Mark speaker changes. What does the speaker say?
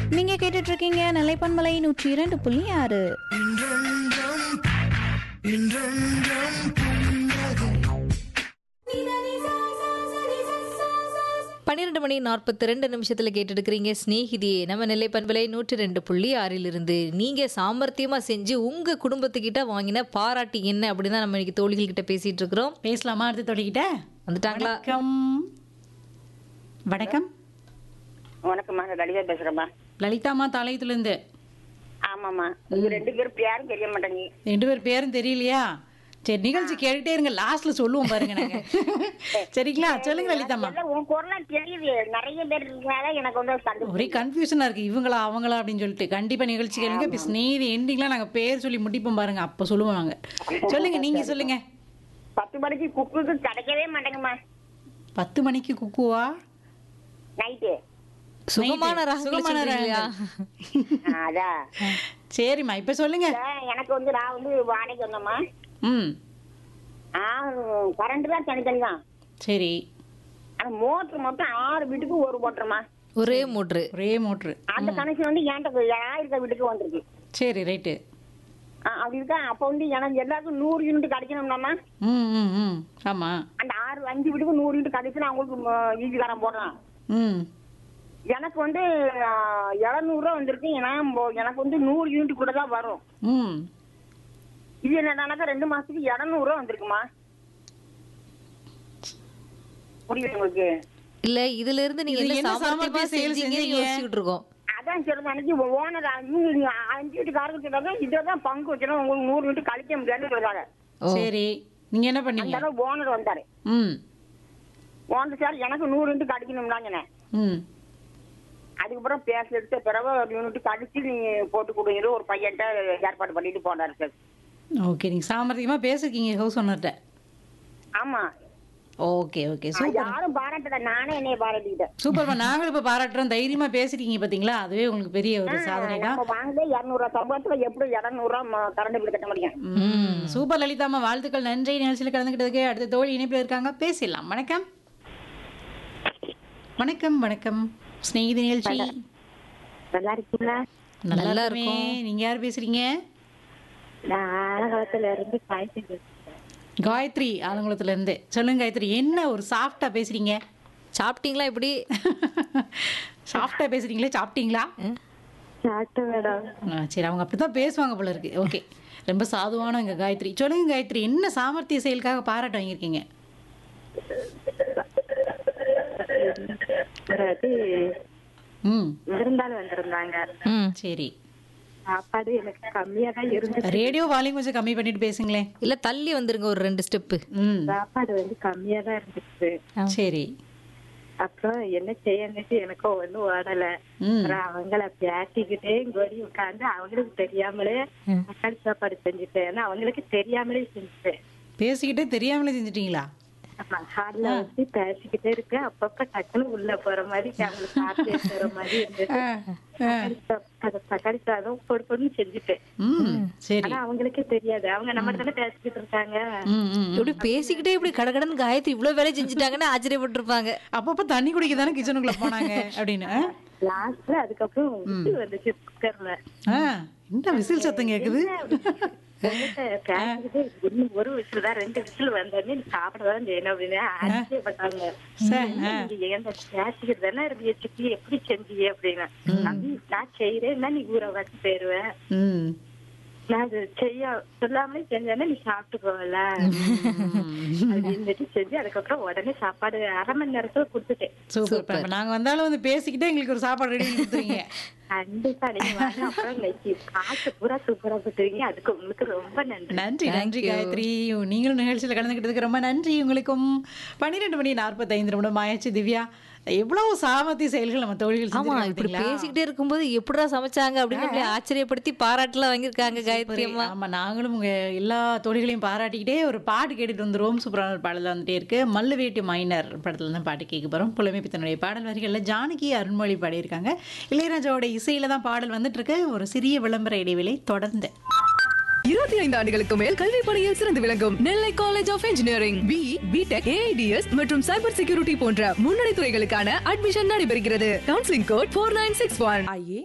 Speaker 1: நீங்க கேட்டுட்டு இருக்கீங்க நிலைப்பன்மலை நூற்றி இரண்டு புள்ளி ஆறு
Speaker 2: பன்னிரெண்டு மணி நாற்பத்தி ரெண்டு நிமிஷத்துல கேட்டுருக்கிறீங்க ஸ்நேகிதியே நம்ம நெல்லை பண்பலை நூற்றி ரெண்டு புள்ளி ஆறிலிருந்து நீங்க சாமர்த்தியமா செஞ்சு உங்க குடும்பத்துக்கிட்ட வாங்கின பாராட்டு என்ன அப்படின்னு தான் நம்ம இன்னைக்கு தோழிகள் கிட்ட பேசிட்டு இருக்கிறோம்
Speaker 3: பேசலாமா அடுத்து தொடங்கிட்ட
Speaker 2: வந்துட்டாங்களா
Speaker 3: வணக்கம் வணக்கம்
Speaker 4: வணக்கம்மா நான் லலிதா பேசுறேம்மா
Speaker 3: லலிதாமா தாளையத்துலேருந்து
Speaker 4: ஆமாம்மா நீங்க ரெண்டு பேரும் பேரும் தெரிய மாட்டேங்க
Speaker 3: ரெண்டு பேர் பேரும் தெரியலையா சரி நிகழ்ச்சி கேட்டுட்டே இருங்க லாஸ்ட்ல சொல்லுவோம் பாருங்க நாங்க சரிங்களா சொல்லுங்க லலிதாம்மா
Speaker 4: எல்லாம் உன் குரலாம் தெரியுது நிறைய பேர் இருக்கனால எனக்கு வந்து சந்தோஷம்
Speaker 3: ஒரே கன்ஃபியூஷனா இருக்கு இவங்களா அவங்களா அப்படின்னு சொல்லிட்டு கண்டிப்பா நிகழ்ச்சி கேளுங்க இப்போ ஸ்நேகிதி எண்டிங்லாம் நாங்க பேர் சொல்லி முடிப்போம் பாருங்க அப்ப சொல்லுவோம் நாங்க சொல்லுங்க நீங்க சொல்லுங்க
Speaker 4: பத்து மணிக்கு குக்குக்கு கிடைக்கவே மாட்டேங்கம்மா
Speaker 3: பத்து மணிக்கு குக்குவா
Speaker 4: நைட்டு
Speaker 2: சுகமான
Speaker 3: Night.
Speaker 2: ராகங்களை
Speaker 3: சுகமான
Speaker 2: சொல்றீங்களா?
Speaker 4: அதான்
Speaker 3: சரிம்மா இப்ப சொல்லுங்க
Speaker 4: அதான் எனக்கு வந்து நான் வந்து வாடகைக்கு வந்தேம்மா
Speaker 3: ம்
Speaker 4: ஆ கரண்ட் தான் தனித்தனி தான்
Speaker 3: சரி
Speaker 4: ஆனா மோட்டர் மொத்தம் ஆறு வீட்டுக்கு ஒரு மோட்டர்மா
Speaker 2: ஒரே மூட்ரு
Speaker 3: ஒரே மோட்ரு
Speaker 4: அந்த கனெக்ஷன் வந்து என்கிட்ட ஆயிரத்த வீட்டுக்கு வந்திருக்கு
Speaker 3: சரி ரைட்டு
Speaker 4: ஆ, அப்படி இருக்கா அப்ப வந்து எனக்கு எல்லாருக்கும் நூறு யூனிட் கிடைக்கணும்னாமா
Speaker 3: ம் ம் ம் ஆமா
Speaker 4: அந்த ஆறு அஞ்சு வீட்டுக்கு நூறு யூனிட் கிடைச்சுன்னா அவங்களுக்கு ஈஸிக்காரன் போடுறான்
Speaker 3: ம்
Speaker 4: எனக்கு வந்து எழுநூறுவா வந்திருக்கு ஏன்னா மோ- எனக்கு வந்து நூறு யூனிட் கூட தான் வரும்
Speaker 3: ம்
Speaker 4: இது என்னன்னாக்கா ரெண்டு மாசத்துக்கு இரநூறுவா வந்திருக்குமா புரியுது உங்களுக்கு
Speaker 2: இல்ல இதுல இருந்து நீங்க
Speaker 3: இது
Speaker 2: என்ன
Speaker 3: என்ன
Speaker 2: சாமர்த்தியமா
Speaker 3: சாமர்த்திய செயல்
Speaker 2: செஞ்சீங்கன்னு
Speaker 3: செஞ்சீங்க?
Speaker 2: யோசிச்சுட்டு இருக்கோம்
Speaker 4: அதான் சரி அன்னைக்கு ஓனர் இவங்க அஞ்சு வீட்டுக்காரங்க சொல்றாங்க இதை தான் பங்கு வச்சுனா உங்களுக்கு நூறு யூனிட் கழிக்க முடியாதுன்னு சொல்றாங்க
Speaker 2: ஓ.
Speaker 3: சரி நீங்க என்ன
Speaker 4: அந்த
Speaker 3: பண்ணீங்க
Speaker 4: அளவு ஓனர் வந்தாரு
Speaker 3: ம்
Speaker 4: ஓனர் சார் எனக்கு நூறு யூனிட் கிடைக்கணும்னாங்கண்ணே
Speaker 3: ம்
Speaker 4: அதுக்கப்புறம் பேச எடுத்த பிறகு ஒரு யூனிட் கழிச்சு நீங்க போட்டு கொடுங்க ஒரு பையன்ட்ட ஏற்பாடு பண்ணிட்டு போனாரு சார்
Speaker 3: ஓகே நீங்க சாமர்த்தியமா பேசிருக்கீங்க ஹவுஸ் ஓனர்கிட்ட
Speaker 4: ஆமா
Speaker 3: ஓகே ஓகே சூப்பர்
Speaker 4: யாரும் பாராட்டல நானே என்னைய பாராட்டிக்கிட்டேன்
Speaker 3: சூப்பர்மா நாங்களும் இப்ப பாராட்டுறோம் தைரியமா பேசிருக்கீங்க பாத்தீங்களா அதுவே உங்களுக்கு பெரிய ஒரு சாதனை தான்
Speaker 4: நம்ம வாங்குதே இருநூறுவா சம்பளத்துல எப்படி இரநூறுவா கரண்ட் பில் கட்ட முடியும்
Speaker 3: ம் சூப்பர் லலிதாம்மா வாழ்த்துக்கள் நன்றி நிகழ்ச்சியில் கலந்துக்கிட்டதுக்கு அடுத்த தோழி இணைப்பில் இருக்காங்க பேசிடலாம் வணக்கம் வணக்கம் வணக்கம் ஸ்நேகிதி நிகழ்ச்சி
Speaker 4: நல்லா இருக்கீங்களா
Speaker 3: நல்லா
Speaker 2: நல்லா
Speaker 3: இருக்குமே நீங்க யார் பேசுறீங்க
Speaker 4: நான் ஆலகாலத்துல இருந்து காய்ச்சி
Speaker 3: காயத்ரி ஆலங்குளத்துல இருந்து சொல்லுங்க காயத்ரி என்ன ஒரு சாஃப்டா பேசுறீங்க
Speaker 2: சாப்பிட்டீங்களா இப்படி
Speaker 3: சாஃப்டா பேசுறீங்களே சாப்பிட்டீங்களா
Speaker 4: சாப்பிட்டு மேடம்
Speaker 3: ஆ, சரி அவங்க அப்படித்தான் பேசுவாங்க போல இருக்கு ஓகே ரொம்ப சாதுவானவங்க காயத்ரி சொல்லுங்க காயத்ரி என்ன சாமர்த்திய செயலுக்காக பாராட்டு வாங்கியிருக்கீங்க
Speaker 4: அது
Speaker 3: ம்
Speaker 4: விருந்தாள் வந்திருந்தாங்க
Speaker 2: ம்
Speaker 3: சரி
Speaker 4: சாப்பாடு எனக்கு கம்மியா தான் இருந்துச்சு
Speaker 3: ரேடியோ வால்யூம் கொஞ்சம் கம்மி பண்ணிட்டு பேசுங்களேன்
Speaker 2: இல்ல தள்ளி வந்துருங்க ஒரு ரெண்டு ஸ்டெப்பு
Speaker 3: ம்
Speaker 4: சாப்பாடு வந்து கம்மியா தான் இருந்துச்சு
Speaker 3: சரி
Speaker 4: அப்புறம் என்ன செய்யணுட்டு எனக்கும் ஒண்ணும் ஓடல
Speaker 3: ம்
Speaker 4: அப்புறம் அவங்கள பேசிக்கிட்டே கோடி உட்காந்து அவங்களுக்கு தெரியாமலே தக்காளி சாப்பாடு செஞ்சுட்டேன் அவங்களுக்கு தெரியாமலே செஞ்சுட்டேன்
Speaker 3: பேசிக்கிட்டே தெரியாமலே செஞ்சிட்டீங்களா
Speaker 4: ஆமா, ஹால்ல வச்சு பேசிக்கிட்டே இருக்கேன் அப்பப்ப டக்குன்னு உள்ள போற மாதிரி அவங்களுக்கு சாப்பிட்டே போற மாதிரி இருந்தது தக்காளி சாப்- அது தக்காளி சாதம் பொறு பொறுன்னு செஞ்சுட்டேன்
Speaker 3: ம் சரி
Speaker 4: ஆனா அவங்களுக்கே தெரியாது அவங்க நம்ம தானே பேசிக்கிட்டு இருக்காங்க
Speaker 3: ம் ம்
Speaker 2: இப்படி பேசிக்கிட்டே இப்படி கடகடன்னு காயத்ரி இவ்வளவு வேலை செஞ்சுட்டாங்கன்னு ஆச்சரியப்பட்டிருப்பாங்க
Speaker 3: அப்பப்ப தண்ணி குடிக்க தானே கிச்சனுக்குள்ள போனாங்க அப்படின்னு ஆ?
Speaker 4: லாஸ்ட்ல அதுக்கப்புறம் விசில் வந்துச்சு குக்கர்ல
Speaker 3: ஆ என்ன விசில் சத்தம் கேக்குது
Speaker 4: உங்ககிட்ட பேசிக்கிட்டே இன்னும் ஒரு விசில் தான் ரெண்டு விசில் வந்தோடனே நீ சாப்பிடதான் செய்யணும் அப்படின்னு ஆச்சரியப்பட்டாங்க
Speaker 3: சரி, ஆ.
Speaker 4: நீங்க எங்க பேசிக்கிட்டு தானே இருந்தீங்க சிக்கி எப்படி செஞ்சீங்க அப்படின்னு நம்பி நான் செய்யறேன்னா நீ ஊரை வச்சு போயிருவேன்
Speaker 3: ம்
Speaker 4: நான் அது செய்ய சொல்லாமலே செஞ்சேன்னா நீ சாப்பிட்டு போகல அப்படின்னு செஞ்சு அதுக்கப்புறம் உடனே சாப்பாடு அரை மணி நேரத்துல கொடுத்துட்டேன்
Speaker 3: சூப்பர் இப்ப நாங்க வந்தாலும் வந்து பேசிக்கிட்டே எங்களுக்கு ஒரு சாப்பாடு ரெடி பண்ணி கொடுத்துருவீங்க
Speaker 4: கண்டிப்பா நீங்க வாங்க அப்புறம் இன்னைக்கு காசு பூரா சூப்பரா கொடுத்துருவீங்க அதுக்கு உங்களுக்கு ரொம்ப நன்றி
Speaker 3: நன்றி நன்றி காயத்ரி நீங்களும் நிகழ்ச்சியில் கலந்துக்கிட்டதுக்கு ரொம்ப நன்றி உங்களுக்கும் பன்னிரெண்டு மணி நாற்பத்தைந்து நிமிடம் ஆயாச்சு திவ்யா எவ்வளவு சாமர்த்திய செயல்கள் நம்ம தோழிகள்
Speaker 2: ஆமா
Speaker 3: செஞ்சிருக்காங்க
Speaker 2: இப்படி
Speaker 3: பாத்தீங்களா?
Speaker 2: பேசிக்கிட்டே இருக்கும்போது எப்படிடா சமைச்சாங்க அப்படின்னு நம்மளை ஆச்சரியப்படுத்தி பாராட்டுலாம் வாங்கியிருக்காங்க காயத்ரி அம்மா
Speaker 3: ஆமா நாங்களும் உங்க எல்லா தோழிகளையும் பாராட்டிக்கிட்டே ஒரு பாட்டு கேட்டுட்டு வந்துருவோம் சூப்பரான ஒரு பாடல் வந்துட்டே இருக்கு மல்லுவேட்டி மைனர் படத்துல தான் பாட்டு கேட்க போறோம் புலமை பித்தனுடைய பாடல் வரிகள்ல ஜானகி அருண்மொழி பாடியிருக்காங்க இளையராஜாவோட இசையில தான் பாடல் வந்துட்டு இருக்கு ஒரு சிறிய விளம்பர இடைவேளை தொடர்ந்து
Speaker 5: இருபத்தி ஐந்து ஆண்டுகளுக்கு மேல் கல்வி பணியில் சிறந்து விளங்கும் Nellai college of engineering B BTech AIDS மற்றும் சைபர் செக்யூரிட்டி போன்ற முன்னணி துறைகளுக்கான அட்மிஷன் நடைபெறுகிறது counselling code four nine six one
Speaker 6: आइए